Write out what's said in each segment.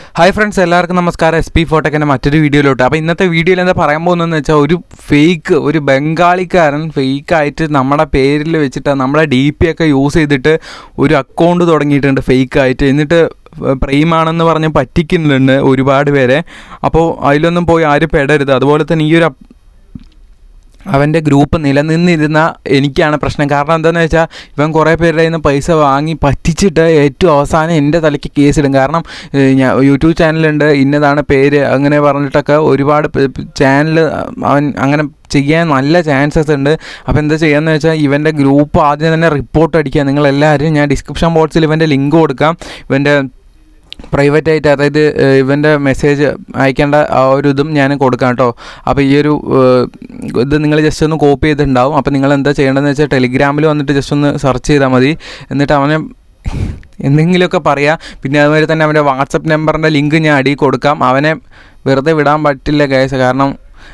hi friends എല്ലാവർക്കും നമസ്കാരം S P ഫോട്ടോക്കിൻ്റെ മറ്റൊരു വീഡിയോയിലോട്ട് അപ്പോൾ ഇന്നത്തെ വീഡിയോയിൽ എന്താ പറയാൻ പോകുന്നതെന്ന് വെച്ചാൽ ഒരു ഫേക്ക് ഒരു ബംഗാളിക്കാരൻ ഫേക്കായിട്ട് നമ്മുടെ പേരിൽ വെച്ചിട്ട് നമ്മുടെ ഡി പി ഒക്കെ യൂസ് ചെയ്തിട്ട് ഒരു അക്കൗണ്ട് തുടങ്ങിയിട്ടുണ്ട് ഫേക്കായിട്ട് എന്നിട്ട് പ്രൈമാണെന്ന് പറഞ്ഞ് പറ്റിക്കുന്നുണ്ട് ഒരുപാട് പേരെ അപ്പോൾ അതിലൊന്നും പോയി ആരും പെടരുത് അതുപോലെ തന്നെ ഈ ഒരു അപ്പ് അവൻ്റെ ഗ്രൂപ്പ് നിലനിന്നിരുന്ന എനിക്കാണ് പ്രശ്നം കാരണം എന്താണെന്ന് വെച്ചാൽ ഇവൻ കുറേ പേരുടെ കയ്യിൽ നിന്ന് പൈസ വാങ്ങി പറ്റിച്ചിട്ട് ഏറ്റവും അവസാനം എൻ്റെ തലയ്ക്ക് കേസിടും കാരണം ഏഹ്, ഞാൻ യൂട്യൂബ് ചാനലുണ്ട് ഇന്നതാണ് പേര് അങ്ങനെ പറഞ്ഞിട്ടൊക്കെ ഒരുപാട് ചാനൽ അവൻ അങ്ങനെ ചെയ്യാൻ നല്ല ചാൻസസ് ഉണ്ട് അപ്പോൾ എന്താ ചെയ്യാന്ന് വെച്ചാൽ ഇവൻ്റെ ഗ്രൂപ്പ് ആദ്യം തന്നെ റിപ്പോർട്ട് അടിക്കുക നിങ്ങളെല്ലാവരും ഞാൻ ഡിസ്ക്രിപ്ഷൻ ബോക്സിൽ ഇവൻ്റെ ലിങ്ക് കൊടുക്കാം ഇവൻ്റെ പ്രൈവറ്റ് ആയിട്ട് അതായത് ഏഹ്, ഇവൻ്റെ മെസ്സേജ് അയക്കേണ്ട ആ ഒരു ഇതും ഞാൻ കൊടുക്കാം കേട്ടോ അപ്പോൾ ഈ ഒരു ഏഹ്, ഇത് നിങ്ങൾ ജസ്റ്റ് ഒന്ന് കോപ്പി ചെയ്തിട്ടുണ്ടാവും അപ്പോൾ നിങ്ങൾ എന്താ ചെയ്യേണ്ടതെന്ന് വെച്ചാൽ ടെലിഗ്രാമിൽ വന്നിട്ട് ജസ്റ്റ് ഒന്ന് സെർച്ച് ചെയ്താൽ മതി എന്നിട്ട് അവനെ എന്തെങ്കിലുമൊക്കെ പറയാം പിന്നെ അതുമാതിരി തന്നെ അവൻ്റെ വാട്സപ്പ് നമ്പറിൻ്റെ ലിങ്ക് ഞാൻ അടിയിൽ കൊടുക്കാം അവനെ വെറുതെ വിടാൻ പറ്റില്ല കേസ് കാരണം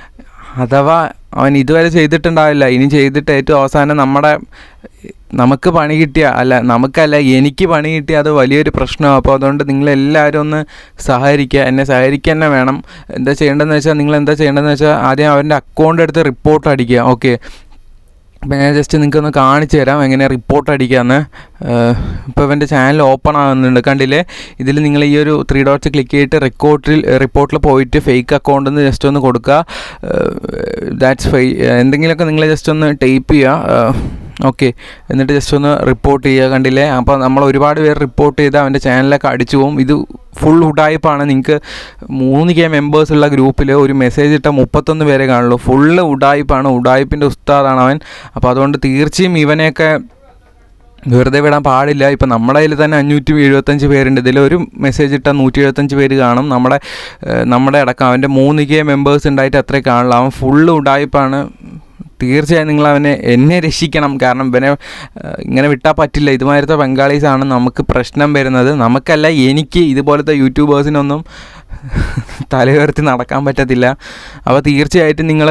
അഥവാ അവൻ ഇതുവരെ ചെയ്തിട്ടുണ്ടാവില്ല ഇനി ചെയ്തിട്ട് ഏറ്റവും അവസാനം നമ്മുടെ നമുക്ക് പണി കിട്ടിയ അല്ല നമുക്കല്ല എനിക്ക് പണി കിട്ടിയ അത് വലിയൊരു പ്രശ്നമാണ് അപ്പോൾ അതുകൊണ്ട് നിങ്ങളെല്ലാവരും ഒന്ന് സഹകരിക്കുക എന്നെ സഹകരിക്കുക തന്നെ വേണം എന്താ ചെയ്യേണ്ടതെന്ന് വെച്ചാൽ നിങ്ങൾ എന്താ ചെയ്യേണ്ടതെന്ന് വെച്ചാൽ ആദ്യം അവൻ്റെ അക്കൗണ്ട് എടുത്ത് റിപ്പോർട്ട് അടിക്കുക ഓക്കെ അപ്പോൾ ഞാൻ ജസ്റ്റ് നിങ്ങൾക്ക് ഒന്ന് കാണിച്ചു തരാം എങ്ങനെ റിപ്പോർട്ട് അടിക്കാമെന്ന് ഇപ്പോൾ ഇവൻ്റെ ചാനൽ ഓപ്പൺ ആകുന്നുണ്ട് കണ്ടില്ലേ ഇതിൽ നിങ്ങൾ ഈ ഒരു ത്രീ ഡോട്ട്സ് ക്ലിക്ക് ചെയ്തിട്ട് റിക്കോർട്ടിൽ റിപ്പോർട്ടിൽ പോയിട്ട് ഫേക്ക് അക്കൗണ്ട് എന്ന് ജസ്റ്റ് ഒന്ന് കൊടുക്കുക ദാറ്റ്സ് ഫൈ എന്തെങ്കിലുമൊക്കെ നിങ്ങൾ ജസ്റ്റ് ഒന്ന് ടൈപ്പ് ചെയ്യുക ഓക്കെ എന്നിട്ട് ജസ്റ്റ് ഒന്ന് റിപ്പോർട്ട് ചെയ്യുക കണ്ടില്ലേ അപ്പോൾ നമ്മൾ ഒരുപാട് പേര് റിപ്പോർട്ട് ചെയ്ത് അവൻ്റെ ചാനലൊക്കെ അടിച്ചു പോകും ഇത് ഫുൾ ഉഡായിപ്പാണ് നിങ്ങൾക്ക് മൂന്ന് കെ മെമ്പേഴ്സ് ഉള്ള ഗ്രൂപ്പിൽ ഒരു മെസ്സേജ് ഇട്ട മുപ്പത്തൊന്ന് പേരെ കാണുള്ളൂ ഫുള്ള് ഉഡായിപ്പാണ് ഉഡായിപ്പിൻ്റെ ഉസ്താദാണ് അവൻ അപ്പോൾ അതുകൊണ്ട് തീർച്ചയായും ഇവനെയൊക്കെ വെറുതെ വിടാൻ പാടില്ല ഇപ്പം നമ്മുടെ കയ്യിൽ തന്നെ അഞ്ഞൂറ്റി എഴുപത്തഞ്ച് പേരുണ്ട് ഇതിൽ ഒരു മെസ്സേജ് ഇട്ടാൽ നൂറ്റി എഴുപത്തഞ്ച് പേര് കാണും നമ്മുടെ ഏഹ്, നമ്മുടെ അടക്കം അവൻ്റെ മൂന്ന് കെ മെമ്പേഴ്സ് ഉണ്ടായിട്ട് അത്രേ കാണില്ല അവൻ ഫുള്ള് ഉഡായിപ്പാണ് തീർച്ചയായും നിങ്ങൾ അവനെ എന്നെ രക്ഷിക്കണം കാരണം ഇവനെ ഏഹ്, ഇങ്ങനെ വിട്ടാൽ പറ്റില്ല ഇതുമാതിരത്തെ ബംഗാളീസാണ് നമുക്ക് പ്രശ്നം വരുന്നത് നമുക്കല്ല എനിക്ക് ഇതുപോലത്തെ യൂട്യൂബേഴ്സിനൊന്നും തലയുയർത്തി നടക്കാൻ പറ്റത്തില്ല അപ്പോൾ തീർച്ചയായിട്ടും നിങ്ങൾ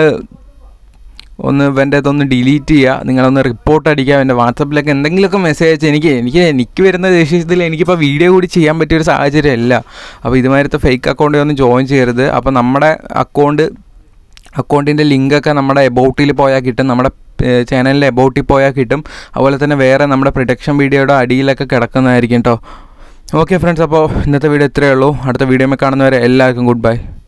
ഒന്ന് ഇവൻ്റെ ഇതൊന്ന് ഡിലീറ്റ് ചെയ്യുക നിങ്ങളൊന്ന് റിപ്പോർട്ട് അടിക്കുക എൻ്റെ വാട്സപ്പിലൊക്കെ എന്തെങ്കിലുമൊക്കെ മെസ്സേജ് അയച്ച് എനിക്ക് എനിക്ക് എനിക്ക് വരുന്ന ദേഷ്യത്തിൽ എനിക്കിപ്പോൾ വീഡിയോ കൂടി ചെയ്യാൻ പറ്റിയൊരു സാഹചര്യമല്ല അപ്പോൾ ഇതുമാതിരത്തെ ഫേക്ക് അക്കൗണ്ടിൽ ഒന്നും ജോയിൻ ചെയ്യരുത് അപ്പോൾ നമ്മുടെ അക്കൗണ്ട് അക്കൗണ്ടിൻ്റെ ലിങ്കൊക്കെ നമ്മുടെ എബൌട്ടിൽ പോയാൽ കിട്ടും നമ്മുടെ ചാനലിൽ എബൌട്ടിൽ പോയാൽ കിട്ടും അതുപോലെ തന്നെ വേറെ നമ്മുടെ പ്രൊഡക്ഷൻ വീഡിയോയുടെ അടിയിലൊക്കെ കിടക്കുന്നതായിരിക്കും കേട്ടോ ഓക്കെ ഫ്രണ്ട്സ് അപ്പോൾ ഇന്നത്തെ വീഡിയോ ഇത്രയേ ഉള്ളൂ അടുത്ത വീഡിയോ കാണുന്നവരെ എല്ലാവർക്കും ഗുഡ് ബൈ